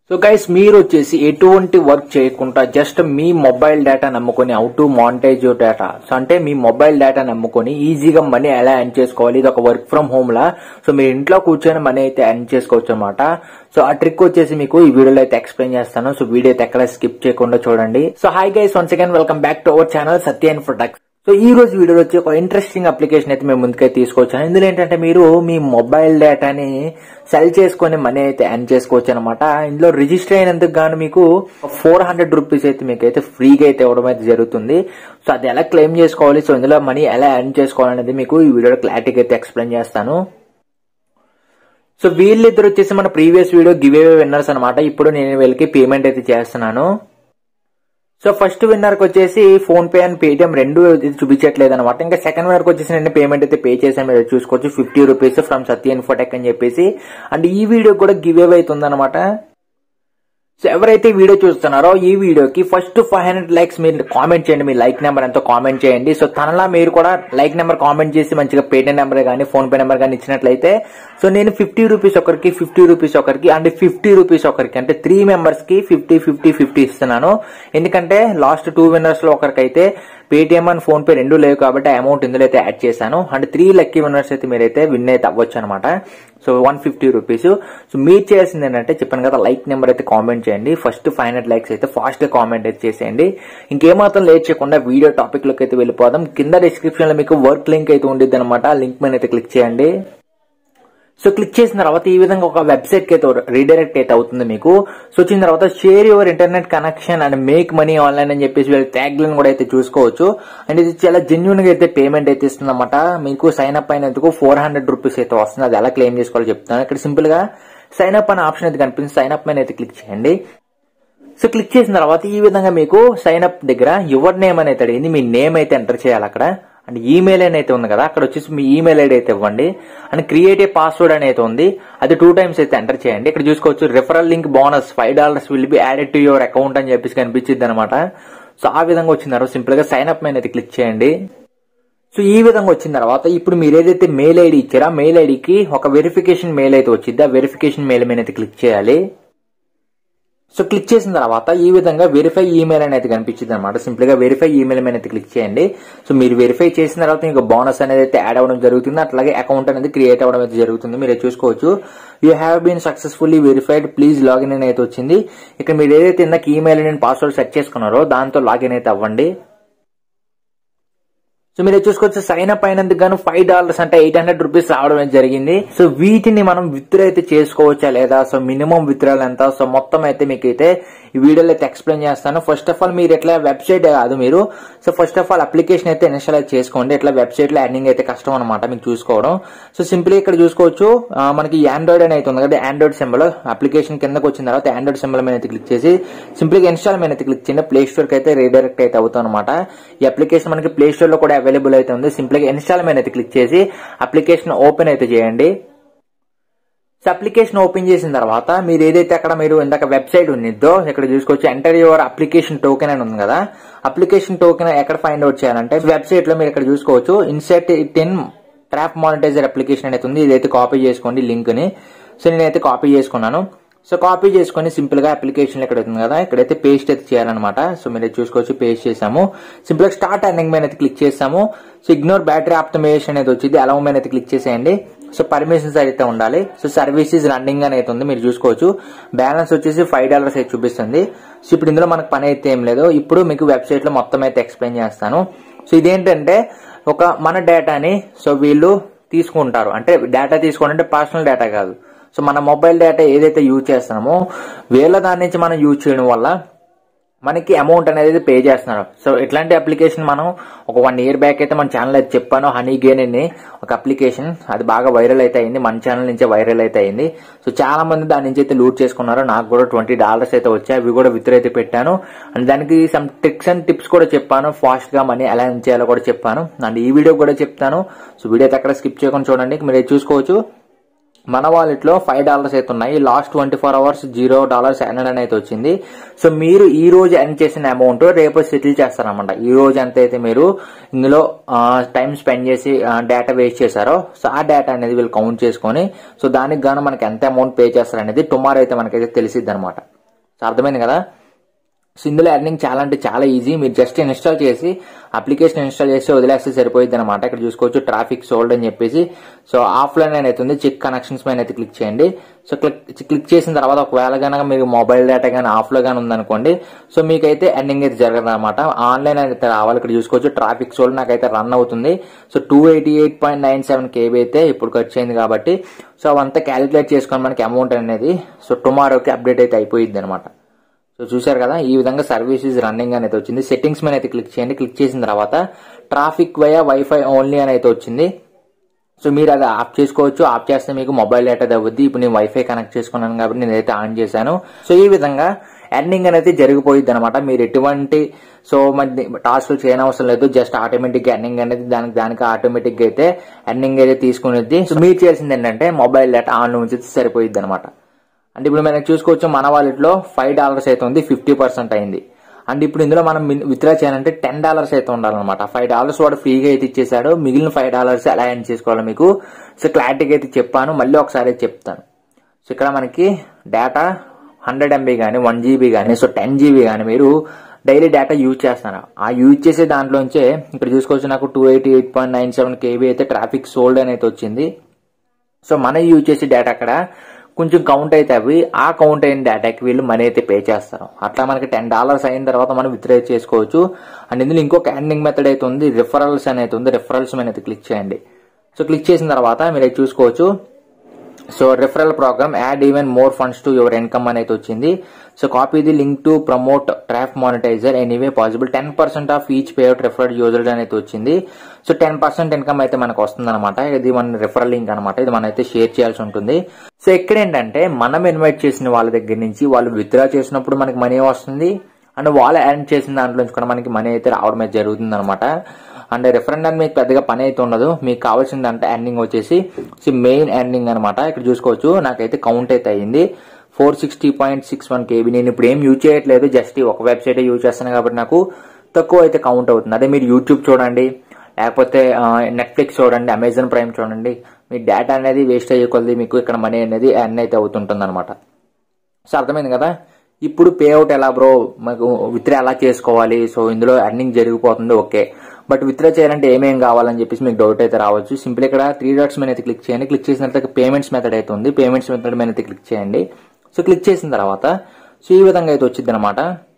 so guys మీరు వచ్చేసి ఎటువంటి వర్క్ చేయకుండా జస్ట్ మీ మొబైల్ డేటా నమ్ముకొని how to monetize your data so అంటే మీ మొబైల్ డేటా నమ్ముకొని ఈజీగా మనీ ఎలా ఎర్న్ చేసుకోవాలి ఇది ఒక వర్క్ ఫ్రమ్ హోమ్ లా సో మీరు ఇంట్లో కూర్చొని మనీ అయితే ఎర్న్ చేసుకోవచ్చు అనమాట సో ఆ ట్రిక్ వచ్చేసి మీకు ఈ వీడియోలో అయితే ఎక్స్ప్లెయిన్ చేస్తాను సో వీడియో అయితే ఎక్కడ స్కిప్ చేయకుండా చూడండి so hi guys once again welcome back to our channel Satya products so ఈ రోజు వీడియోలో వచ్చి ఒక ఇంట్రెస్టింగ్ అప్లికేషన్ అయితే మేము ముందుకైతే తీసుకొచ్చాను ఇందులో ఏంటంటే మీరు మీ మొబైల్ డేటాని సెల్ చేసుకొని మనీ అయితే ఎర్న్ చేసుకోవచ్చు అనమాట ఇందులో రిజిస్టర్ అయినందుకు గాను మీకు ఫోర్ హండ్రెడ్ రూపీస్ అయితే మీకు అయితే ఫ్రీగా అయితే ఇవ్వడం అయితే జరుగుతుంది సో అది ఎలా క్లెయిమ్ చేసుకోవాలి సో ఇందులో మనీ ఎలా ఎర్న్ చేసుకోవాలనేది మీకు ఈ వీడియోలో క్లారిటీగా అయితే ఎక్స్ప్లెయిన్ చేస్తాను సో వీళ్ళిద్దరు వచ్చేసి మన previous video give away winners అనమాట ఇప్పుడు నేను వీళ్ళకి పేమెంట్ అయితే చేస్తున్నాను సో ఫస్ట్ విన్నర్ కి వచ్చేసి ఫోన్ పే అండ్ పేటిఎం రెండు ఇది చూపించట్లేదు అనమాట ఇంకా సెకండ్ విన్నర్ కి వచ్చేసి నేను పేమెంట్ అయితే పే చేసాను మీరు చూసుకోవచ్చు fifty rupees from Satya infotech అని చెప్పేసి అండ్ ఈ వీడియో కూడా గివ్ అవే అవుతుంది అనమాట సో ఎవరైతే ఈ వీడియో చూస్తున్నారో ఈ వీడియోకి ఫస్ట్ ఫైవ్ హండ్రెడ్ లైక్స్ మీరు కామెంట్ చేయండి మీ లైక్ నెంబర్ ఎంతో కామెంట్ చేయండి సో తనలా మీరు కూడా లైక్ నెంబర్ కామెంట్ చేసి మంచిగా పేటిఎం నెంబర్ కానీ ఫోన్ పే నెంబర్ కానీ ఇచ్చినట్లయితే సో నేను ఫిఫ్టీ రూపీస్ ఒకరికి ఫిఫ్టీ రూపీస్ ఒకరికి అండ్ ఫిఫ్టీ రూపీస్ ఒకరికి అంటే త్రీ మెంబర్స్ కి ఫిఫ్టీ ఫిఫ్టీ ఫిఫ్టీ ఇస్తున్నాను ఎందుకంటే లాస్ట్ టూ విన్నర్స్ లో ఒకరికైతే పేటిఎం అండ్ ఫోన్ పే రెండు లేవు కాబట్టి అమౌంట్ ఇందులో అయితే యాడ్ చేశాను అండ్ త్రీ లక్కీ విన్నర్స్ అయితే మీరైతే విన్ అయితే అవ్వచ్చు అనమాట so one fifty rupees so మీరు చేయాల్సింది ఏంటంటే చెప్పాను కదా లైక్ నెంబర్ అయితే కామెంట్ చేయండి ఫస్ట్ ఫైవ్ హండ్రెడ్ లైక్స్ అయితే ఫాస్ట్ గా కామెంట్ అయితే చేసేయండి ఇంకేమాత్రం లేట్ చేయకుండా వీడియో టాపిక్ లోకి అయితే వెళ్ళిపోదాం కింద డిస్క్రిప్షన్ లో మీకు వర్క్ లింక్ అయితే ఉండిద్ది అనమాట లింక్ మీద అయితే క్లిక్ చేయండి సో క్లిక్ చేసిన తర్వాత ఈ విధంగా ఒక వెబ్సైట్ కి అయితే రీడైరెక్ట్ అయితే అవుతుంది మీకు సో వచ్చిన తర్వాత share your internet connection and make money online అని చెప్పేసి వీళ్ళ ట్యాగ్ లైన్ కూడా అయితే చూసుకోవచ్చు అండ్ ఇది చాలా జెన్యున్ గా అయితే పేమెంట్ అయితే ఇస్తుంది అనమాట మీకు సైన్ అప్ అయినందుకు ఫోర్ హండ్రెడ్ రూపీస్ అయితే వస్తుంది అది ఎలా క్లెయిమ్ చేసుకోవాలో చెప్తాను ఇక్కడ సింపుల్ గా సైన్ అప్ అనే ఆప్షన్ అయితే కనిపిస్తుంది సైన్ అప్ మీద అయితే క్లిక్ చేయండి సో క్లిక్ చేసిన తర్వాత ఈ విధంగా మీకు సైన్ అప్ దగ్గర యువర్ నేమ్ అనేది అడిగింది మీ నేమ్ అయితే ఎంటర్ చేయాలి అక్కడ అండ్ ఈమెయిల్ అని అయితే ఉంది కదా అక్కడ వచ్చేసి మీ ఈమెయిల్ ఐడి అయితే ఇవ్వండి అండ్ క్రియేట్ ఏ పాస్వర్డ్ అనేది ఉంది అది టూ టైమ్స్ అయితే ఎంటర్ చేయండి ఇక్కడ చూసుకోవచ్చు referral link bonus five dollars will be added to your account అని చెప్పేసి కనిపించింది అనమాట సో ఆ విధంగా వచ్చిన తర్వాత సింపుల్ గా సైన్ అప్ మీద అయితే క్లిక్ చేయండి సో ఈ విధంగా వచ్చిన తర్వాత ఇప్పుడు మీరు ఏదైతే మెయిల్ ఐడి ఇచ్చారో మెయిల్ ఐడికి ఒక వెరిఫికేషన్ మెయిల్ అయితే వచ్చింది ఆ వెరిఫికేషన్ మెయిల్ మీద అయితే క్లిక్ చేయాలి సో క్లిక్ చేసిన తర్వాత ఈ విధంగా వెరిఫై ఈమెయిల్ అనేది కనిపించింది అనమాట సింపుల్ గా వెరిఫై ఈమెయిల్ మీద అయితే క్లిక్ చేయండి సో మీరు వెరిఫై చేసిన తర్వాత మీకు బోనస్ అనేది అయితే యాడ్ అవ్వడం జరుగుతుంది అట్లాగే అకౌంట్ అనేది క్రియేట్ అవ్వడం అయితే జరుగుతుంది మీరు చూసుకోవచ్చు you have been successfully verified please login అని అయితే వచ్చింది ఇక్కడ మీరు ఏదైతే ఇందాక ఈమెయిల్ అండ్ పాస్వర్డ్ సెట్ చేసుకున్నారో దాంతో లాగిన్ అయితే అవ్వండి సో మీరు చూసుకోవచ్చు సైన్ అప్ అయినందుకు గాను ఫైవ్ డాలర్స్ అంటే ఎయిట్ హండ్రెడ్ రూపీస్ రావడం అయితే జరిగింది సో వీటిని మనం విత్డ్రా అయితే చేసుకోవచ్చా లేదా సో మినిమం విత్డ్రాల్ ఎంత సో మొత్తం అయితే మీకు అయితే ఈ వీడియోలో అయితే ఎక్స్ప్లెయిన్ చేస్తాను ఫస్ట్ ఆఫ్ ఆల్ మీరు ఎట్లా వెబ్సైట్ కాదు మీరు so first of all application అయితే ఇన్స్టాల్ చేసుకోండి ఇట్లా వెబ్సైట్ లో ఎర్నింగ్ అయితే కష్టం అనమాట మీకు చూసుకోవడం సో సింపుల్ ఇక్కడ చూసుకోవచ్చు ఆ, మనకి ఆండ్రాయిడ్ అని అయితే ఉంది కదా ఆండ్రాయిడ్ సింబల్ అప్లికేషన్ కిందకి వచ్చిన తర్వాత ఆండ్రాయిడ్ సింబల్ మీద అయితే క్లిక్ చేసి సింపుల్ గా ఇన్స్టాల్ మీద అయితే క్లిక్ చేయండి ప్లే స్టోర్ కి అయితే రీడైరెక్ట్ అయితే అవుతాం అనమాట ఈ అప్లికేషన్ మనకి ప్లే స్టోర్ లో కూడా అవైలబుల్ అయితే ఉంది సింపుల్ గా ఇన్స్టాల్ మీద అయితే క్లిక్ చేసి అప్లికేషన్ ఓపెన్ అయితే చేయండి సో అప్లికేషన్ ఓపెన్ చేసిన తర్వాత మీరు ఏదైతే అక్కడ మీరు ఇందాక వెబ్సైట్ ఉన్నదో ఇక్కడ చూసుకోవచ్చు ఎంటర్ యువర్ అప్లికేషన్ టోకెన్ అని ఉంది కదా అప్లికేషన్ టోకెన్ ఎక్కడ ఫైండ్ అవుట్ చేయాలంటే వెబ్సైట్ లో మీరు ఇక్కడ చూసుకోవచ్చు inset it in Traff Monetizer application అనేది ఉంది ఇదైతే కాపీ చేసుకోండి లింక్ ని సో నేనైతే కాపీ చేసుకున్నాను సో కాపీ చేసుకొని సింపుల్ గా అప్లికేషన్ ఇక్కడ ఉంది కదా ఇక్కడైతే పేస్ట్ అయితే చేయాలన్నమాట సో మీరు ఇది చూసుకోవచ్చు పేస్ట్ చేసాము సింపుల్ గా స్టార్ట్ అర్నింగ్ మీద అయితే క్లిక్ చేసాము సో ఇగ్నోర్ బ్యాటరీ ఆప్టమైజేషన్ అనేది వచ్చింది అలౌ మీద అయితే క్లిక్ చేసేయండి సో పర్మిషన్స్ అయితే ఉండాలి సో సర్వీసెస్ రన్నింగ్ అని అయితే ఉంది మీరు చూసుకోవచ్చు బ్యాలెన్స్ వచ్చేసి ఫైవ్ డాలర్స్ అయితే చూపిస్తుంది సో ఇప్పుడు ఇందులో మనకు పని అయితే ఏం లేదు ఇప్పుడు మీకు వెబ్సైట్ లో మొత్తం అయితే ఎక్స్ప్లెయిన్ చేస్తాను సో ఇదేంటంటే ఒక మన డేటాని సో వీళ్ళు తీసుకుంటారు అంటే డేటా తీసుకోవాలంటే పర్సనల్ డేటా కాదు సో మన మొబైల్ డేటా ఏదైతే యూజ్ చేస్తున్నామో వీళ్ళ దాని నుంచి మనం యూజ్ చేయడం వల్ల మనకి అమౌంట్ అనేది పే చేస్తున్నారు సో ఇట్లాంటి అప్లికేషన్ మనం ఒక వన్ ఇయర్ బ్యాక్ అయితే మన ఛానల్ అయితే చెప్పాను హనీ గేన్ అని ఒక అప్లికేషన్ అది బాగా వైరల్ అయితే అయింది మన ఛానల్ నుంచే వైరల్ అయితే అయింది సో చాలా మంది దాని నుంచి అయితే లూట్ చేసుకున్నారు నాకు కూడా ట్వంటీ డాలర్స్ అయితే వచ్చాయి అవి కూడా విత్డ్రా అయితే పెట్టాను అండ్ దానికి సమ్ ట్రిక్స్ అండ్ టిప్స్ కూడా చెప్పాను ఫాస్ట్ గా మనీ ఎలా ఎర్న్ చేయాలో కూడా చెప్పాను అండ్ ఈ వీడియో కూడా చెప్తాను సో వీడియో అయితే అక్కడ స్కిప్ చేయకుండా చూడండి మీరు ఇది చూసుకోవచ్చు మన వాలెట్ లో ఫైవ్ డాలర్స్ అయితే ఉన్నాయి last twenty four hours zero dollars earn అయితే వచ్చింది సో మీరు ఈ రోజు ఎర్న్ చేసిన అమౌంట్ రేపు సెటిల్ చేస్తారన్నమాట ఈ రోజు ఎంత అయితే మీరు ఇందులో టైం స్పెండ్ చేసి డేటా వేస్ట్ చేశారో సో ఆ డేటా అనేది వీళ్ళు కౌంట్ చేసుకొని సో దానికి గాను మనకి ఎంత అమౌంట్ పే చేస్తారనేది టుమారో అయితే మనకైతే తెలిసిద్ది అనమాట సో అర్థమైంది కదా సో ఇందులో ఎర్నింగ్ చాలా అంటే చాలా ఈజీ మీరు జస్ట్ ఇన్స్టాల్ చేసి అప్లికేషన్ ఇన్స్టాల్ చేసి వదిలేస్తే సరిపోయింది అనమాట ఇక్కడ చూసుకోవచ్చు ట్రాఫిక్ సోల్డ్ అని చెప్పేసి సో ఆఫ్లైన్ అని అవుతుంది చెక్ కనెక్షన్స్ పైన అయితే క్లిక్ చేయండి సో క్లిక్ క్లిక్ చేసిన తర్వాత ఒకవేళ కనుక మీకు మొబైల్ డేటా కానీ ఆఫ్లో కానీ ఉందనుకోండి సో మీకైతే ఎర్నింగ్ అయితే జరగదు అనమాట ఆన్లైన్ అయితే రావాలి ఇక్కడ చూసుకోవచ్చు ట్రాఫిక్ సోల్డ్ నాకైతే రన్ అవుతుంది so two eighty eight point nine seven KB అయితే ఇప్పుడు ఖర్చు అయింది కాబట్టి సో అవంతా క్యాలిక్యులేట్ చేసుకొని మనకి అమౌంట్ అనేది సో టుమారోకి అప్డేట్ అయితే అయిపోయింది అనమాట సో చూశారు కదా ఈ విధంగా సర్వీస్ ఇస్ రన్నింగ్ అనేది వచ్చింది సెట్టింగ్స్ మీద అయితే క్లిక్ చేయండి క్లిక్ చేసిన తర్వాత ట్రాఫిక్ వయా వైఫై ఓన్లీ అని అయితే వచ్చింది సో మీరు అది ఆఫ్ చేసుకోవచ్చు ఆఫ్ చేస్తే మీకు మొబైల్ డేటా తగ్గుద్ది ఇప్పుడు నేను వైఫై కనెక్ట్ చేసుకున్నాను కాబట్టి నేను అయితే ఆన్ చేశాను సో ఈ విధంగా ఎర్నింగ్ అనేది జరిగిపోయింది అనమాట మీరు ఎటువంటి సో మరి టాస్క్లు చేయనవసరం లేదు జస్ట్ ఆటోమేటిక్ ఎర్నింగ్ అనేది దానికి దానికి ఆటోమేటిక్ గా అయితే ఎర్నింగ్ అయితే తీసుకునేది సో మీరు చేసింది ఏంటంటే మొబైల్ డేటా ఆన్ ఉంచితే సరిపోయింది అనమాట అంటే ఇప్పుడు మనం చూసుకోవచ్చు మన వాలెట్లో ఫైవ్ డాలర్స్ అయితే ఉంది ఫిఫ్టీ పర్సెంట్ అయింది అండ్ ఇప్పుడు ఇందులో మనం విత్డ్రా చేయాలంటే టెన్ డాలర్స్ అయితే ఉండాలన్నమాట ఫైవ్ డాలర్స్ వాడు ఫ్రీగా అయితే ఇచ్చేసాడు మిగిలిన ఫైవ్ డాలర్స్ ఎలా ఎర్న్ చేసుకోవాలో మీకు సో క్లారిటీగా అయితే చెప్పాను మళ్ళీ ఒకసారి అయితే చెప్తాను సో ఇక్కడ మనకి డేటా హండ్రెడ్ ఎంబీ కానీ వన్ జీబీ కానీ సో టెన్ జీబీ కానీ మీరు డైలీ డేటా యూజ్ చేస్తాను ఆ యూజ్ చేసే దాంట్లోంచే ఇక్కడ చూసుకోవచ్చు నాకు two eighty eight point nine seven KB అయితే ట్రాఫిక్ సోల్డ్ అని అయితే వచ్చింది సో మనం యూజ్ చేసే డేటా అక్కడ కొంచెం కౌంట్ అయితే అవి ఆ కౌంట్ అయిన డేటాకి వీళ్ళు మనీ అయితే పే చేస్తారు అట్లా మనకి టెన్ డాలర్స్ అయిన తర్వాత మనం విత్డ్రా చేసుకోవచ్చు అండ్ ఇందులో ఇంకొక ఎండింగ్ మెథడ్ అయితే ఉంది రిఫరల్స్ అనేది ఉంది రిఫరల్స్ మీద అయితే క్లిక్ చేయండి సో క్లిక్ చేసిన తర్వాత మీరు అయితే చూసుకోవచ్చు so referral program add even more funds to your income అనేది వచ్చింది so copy the link to promote Traff Monetizer anyway possible ten percent of each payout referred user అనేది వచ్చింది సో టెన్ పర్సెంట్ ఇన్కమ్ అయితే మనకు వస్తుంది అనమాట ఇది మన రిఫరల్ లింక్ అనమాట ఇది మనం అయితే షేర్ చేయాల్సి ఉంటుంది సో ఇక్కడ ఏంటంటే మనం ఇన్వైట్ చేసిన వాళ్ళ దగ్గర నుంచి వాళ్ళు విత్డ్రా చేసినప్పుడు మనకి మనీ వస్తుంది అండ్ వాళ్ళు ఎర్న్ చేసిన దాంట్లో నుంచి కూడా మనకి మనీ అయితే రావడం అయితే జరుగుతుంది అనమాట అండ్ రిఫరెండం మీకు పెద్దగా పని అయితే ఉండదు మీకు కావాల్సింది అంటే ఎర్నింగ్ వచ్చేసి మెయిన్ ఎర్నింగ్ అనమాట ఇక్కడ చూసుకోవచ్చు నాకైతే కౌంట్ అయితే అయ్యింది four sixty point six one KB నేను ఇప్పుడు ఏం యూజ్ చేయట్లేదు జస్ట్ ఒక వెబ్సైట్ యూజ్ చేస్తాను కాబట్టి నాకు తక్కువ అయితే కౌంట్ అవుతుంది అదే మీరు యూట్యూబ్ చూడండి లేకపోతే నెట్ఫ్లిక్స్ చూడండి అమెజాన్ ప్రైమ్ చూడండి మీ డేటా అనేది వేస్ట్ అయ్యే మీకు ఇక్కడ మనీ అనేది ఎర్న్ అయితే అవుతుంటుంది అనమాట సో అర్థమైంది కదా ఇప్పుడు పే అవుట్ ఎలా బ్రో మాకు విత్డ్రా ఎలా చేసుకోవాలి సో ఇందులో ఎర్నింగ్ జరిగిపోతుంది ఓకే బట్ విత్డ్రా చేయాలంటే ఏమేం కావాలని చెప్పేసి మీకు డౌట్ అయితే రావచ్చు సింపుల్ ఇక్కడ త్రీ డాట్స్ మీద అయితే క్లిక్ చేయండి క్లిక్ చేసిన తర్వాత పేమెంట్స్ మెథడ్ అయితే ఉంది పేమెంట్స్ మెథడ్ మీద అయితే క్లిక్ చేయండి సో క్లిక్ చేసిన తర్వాత సో ఈ విధంగా అయితే వచ్చింది అనమాట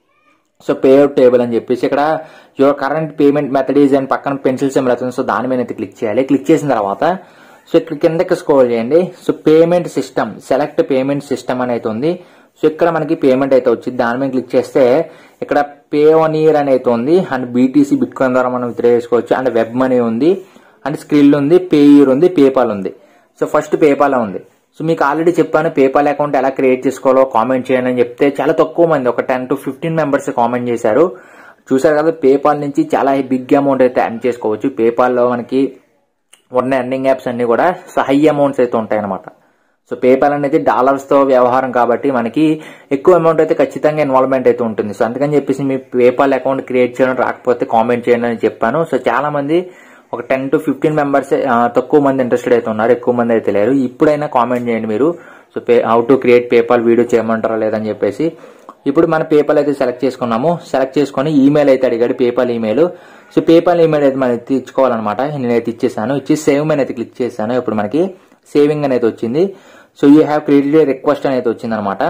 సో పే అవుట్ టేబుల్ అని చెప్పేసి ఇక్కడ your current payment method is అని పక్కన పెన్సిల్ సింబల్ అవుతుంది సో దాని మీద అయితే క్లిక్ చేయాలి క్లిక్ చేసిన తర్వాత సో ఇక్కడ కిందకి స్క్రోల్ చేయండి so payment system select payment system అని అయితే ఉంది సో ఇక్కడ మనకి పేమెంట్ అయితే వచ్చింది దాని మీద క్లిక్ చేస్తే ఇక్కడ పే వన్ ఇయర్ అని అయితే ఉంది అండ్ బీటీసీ బిట్ కాయిన్ ద్వారా మనం విత్డ్రా చేసుకోవచ్చు అండ్ వెబ్ మనీ ఉంది అండ్ స్క్రిల్ ఉంది పే ఇయర్ ఉంది పేపాల్ ఉంది సో ఫస్ట్ పేపాల్ ఉంది సో మీకు ఆల్రెడీ చెప్పాను పేపాల్ అకౌంట్ ఎలా క్రియేట్ చేసుకోవాలో కామెంట్ చేయండి అని చెప్తే చాలా తక్కువ మంది ఒక ten to fifteen members comment చేశారు చూసారు కదా పేపాల్ నుంచి చాలా బిగ్ అమౌంట్ అయితే ఎర్న్ చేసుకోవచ్చు పేపాల్లో మనకి ఉన్న ఎర్నింగ్ యాప్స్ అన్ని కూడా హై అమౌంట్స్ అయితే ఉంటాయి అనమాట సో పేపాల్ అనేది డాలర్స్ తో వ్యవహారం కాబట్టి మనకి ఎక్కువ అమౌంట్ అయితే ఖచ్చితంగా ఇన్వాల్వ్మెంట్ అయితే ఉంటుంది సో అందుకని చెప్పేసి మీ పేపాల్ అకౌంట్ క్రియేట్ చేయడం రాకపోతే కామెంట్ చేయండి అని చెప్పాను సో చాలా మంది ఒక టెన్ టు ఫిఫ్టీన్ మెంబర్స్ తక్కువ మంది ఇంట్రెస్టెడ్ అయితే ఉన్నారు ఎక్కువ మంది అయితే లేరు ఇప్పుడైనా కామెంట్ చేయండి మీరు so pay how to create PayPal video చేయమంటారా లేదని చెప్పేసి ఇప్పుడు మన పేపాల్ అయితే సెలెక్ట్ చేసుకున్నాము సెలెక్ట్ చేసుకొని ఈమెయిల్ అయితే అడిగాడు PayPal email so PayPal email అయితే మనం ఇచ్చుకోవాలన్నమాట నేనైతే ఇచ్చేసాను ఇచ్చి సేవ్ మీద అయితే క్లిక్ చేశాను ఇప్పుడు మనకి సేవింగ్ అనేది వచ్చింది so you have created request అనేది వచ్చింది అనమాట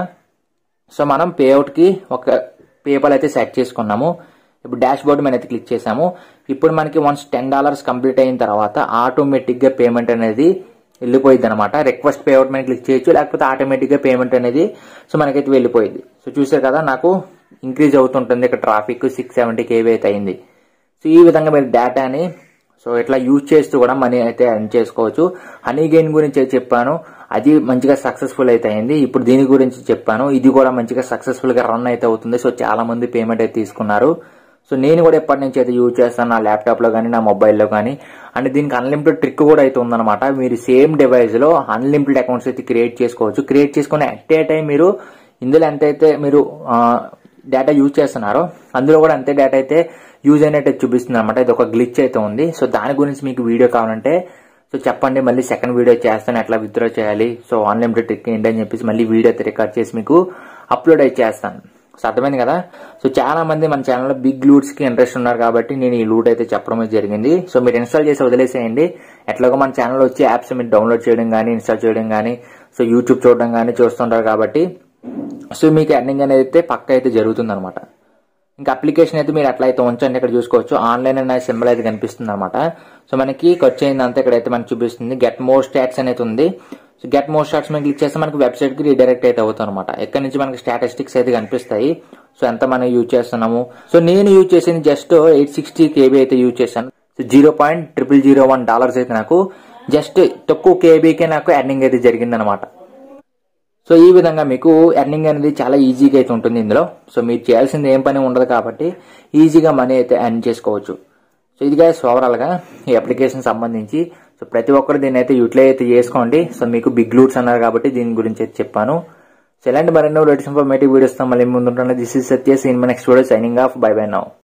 సో మనం పేఅవుట్ కి ఒక పేపాల్ అయితే సెట్ చేసుకున్నాము ఇప్పుడు డాష్ బోర్డ్ మీద అయితే క్లిక్ చేసాము ఇప్పుడు మనకి వన్స్ టెన్ డాలర్స్ కంప్లీట్ అయిన తర్వాత ఆటోమేటిక్ గా పేమెంట్ అనేది వెళ్ళిపోయింది అనమాట రిక్వెస్ట్ పేఅవుట్ మీద క్లిక్ చేయొచ్చు లేకపోతే ఆటోమేటిక్ గా పేమెంట్ అనేది సో మనకైతే వెళ్ళిపోయింది సో చూసారు కదా నాకు ఇంక్రీజ్ అవుతుంటుంది ఇక్కడ ట్రాఫిక్ సిక్స్ సెవెంటీ కేవీ అయితే అయింది సో ఈ విధంగా మీరు డేటాని సో ఇట్లా యూజ్ చేస్తూ కూడా మనీ అయితే ఎర్న్ చేసుకోవచ్చు హనీ గెయిన్ గురించి అయితే చెప్పాను అది మంచిగా సక్సెస్ఫుల్ అయితే అయింది ఇప్పుడు దీని గురించి చెప్పాను ఇది కూడా మంచిగా సక్సెస్ఫుల్ గా రన్ అయితే అవుతుంది సో చాలా మంది పేమెంట్ అయితే తీసుకున్నారు సో నేను కూడా ఎప్పటి నుంచి అయితే యూజ్ చేస్తాను నా ల్యాప్టాప్ లో కానీ నా మొబైల్లో కానీ అండ్ దీనికి అన్లిమిటెడ్ ట్రిక్ కూడా అయితే ఉందన్నమాట మీరు సేమ్ డివైస్ లో అన్లిమిటెడ్ అకౌంట్స్ అయితే క్రియేట్ చేసుకోవచ్చు క్రియేట్ చేసుకుని అట్ ఏ టైం మీరు ఇందులో ఎంతైతే మీరు డేటా యూజ్ చేస్తున్నారో అందులో కూడా అంతే డేటా అయితే యూజ్ అయినట్టు చూపిస్తుంది అనమాట ఇది ఒక గ్లిచ్ అయితే ఉంది సో దాని గురించి మీకు వీడియో కావాలంటే సో చెప్పండి మళ్ళీ సెకండ్ వీడియో చేస్తాను ఎట్లా విత్డ్రా చేయాలి సో అన్లిమిటెడ్ ట్రిక్ ఏంటి అని చెప్పేసి మళ్ళీ వీడియో అయితే రికార్డ్ చేసి మీకు అప్లోడ్ అయితే చేస్తాను సో అర్థమైంది కదా సో చాలా మంది మన ఛానల్లో బిగ్ లూట్స్ కి ఇంట్రెస్ట్ ఉన్నారు కాబట్టి నేను ఈ లూట్ అయితే చెప్పడం అయితే జరిగింది సో మీరు ఇన్స్టాల్ చేసి వదిలేసేయండి ఎట్లాగో మన ఛానల్ వచ్చే యాప్స్ మీరు డౌన్లోడ్ చేయడం కానీ ఇన్స్టాల్ చేయడం కానీ సో యూట్యూబ్ చూడడం కానీ చూస్తుంటారు కాబట్టి సో మీకు ఎర్నింగ్ అనేది అయితే పక్క అయితే జరుగుతుంది అనమాట ఇంకా అప్లికేషన్ అయితే మీరు అట్లా అయితే ఉంచండి ఇక్కడ చూసుకోవచ్చు ఆన్లైన్ అనే సింబల్ అయితే కనిపిస్తుంది అనమాట సో మనకి ఖర్చు అయిందంతా ఇక్కడైతే మనకి చూపిస్తుంది గెట్ మోర్ స్టాట్స్ అనేది ఉంది సో గెట్ మోర్ స్టాట్స్ మీద క్లిక్ చేస్తే మనకి వెబ్సైట్ కి రీడైరెక్ట్ అయితే అవుతాం అనమాట ఇక్కడ నుంచి మనకి స్టాటిస్టిక్స్ అయితే కనిపిస్తాయి సో ఎంత మనం యూజ్ చేస్తున్నాము సో నేను యూజ్ చేసింది జస్ట్ ఎయిట్ సిక్స్టీ కేబీ అయితే యూజ్ చేశాను so zero point triple zero one dollars అయితే నాకు జస్ట్ తక్కువ కేబీకే నాకు ఎర్నింగ్ అయితే జరిగింది అనమాట సో ఈ విధంగా మీకు ఎర్నింగ్ అనేది చాలా ఈజీగా అయితే ఉంటుంది ఇందులో సో మీరు చేయాల్సింది ఏం పని ఉండదు కాబట్టి ఈజీగా మనీ అయితే ఎర్న్ చేసుకోవచ్చు సో ఇదిగా ఓవరాల్ గా ఈ అప్లికేషన్ సంబంధించి సో ప్రతి ఒక్కరు దీన్ని అయితే యూటిలైజ్ అయితే చేసుకోండి సో మీకు బిగ్ లూట్స్ అన్నారు కాబట్టి దీని గురించి అయితే చెప్పాను సో ఇలాంటి మరెన్నో లేటెస్ట్ ఇన్ఫర్మేటివ్ వీడియోస్ తో మళ్ళీ ముందుంటాను దిస్ ఇస్ సత్య సీన్ next video signing off bye bye now